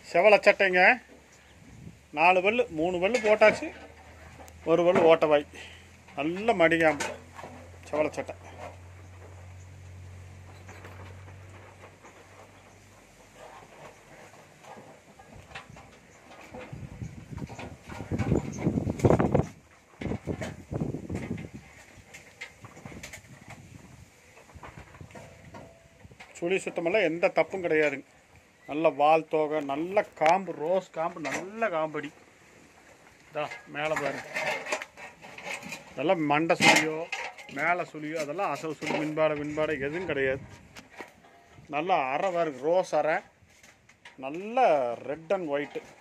செவலை சட்டைங்க நாலு பல்லு மூணு பல்லு போட்டாச்சு ஒரு பல்லு ஓட்டவாய் நல்ல மடிகாம்பு செவலை சட்டை சுழி சுத்தமெல்லாம் எந்த தப்பும் கிடையாதுங்க நல்ல வால் தோகை நல்ல காம்பு ரோஸ் காம்பு நல்ல காம்படி இதா மேலே பாருங்க இதெல்லாம் மண்டை சுழியோ மேலே சுழியோ அதெல்லாம் அசல் சுழி மின்பாடை மின்பாடை எதுவும் கிடையாது நல்ல அரை பாருங்க ரோஸ் அரை நல்ல ரெட் அண்ட் ஒயிட்டு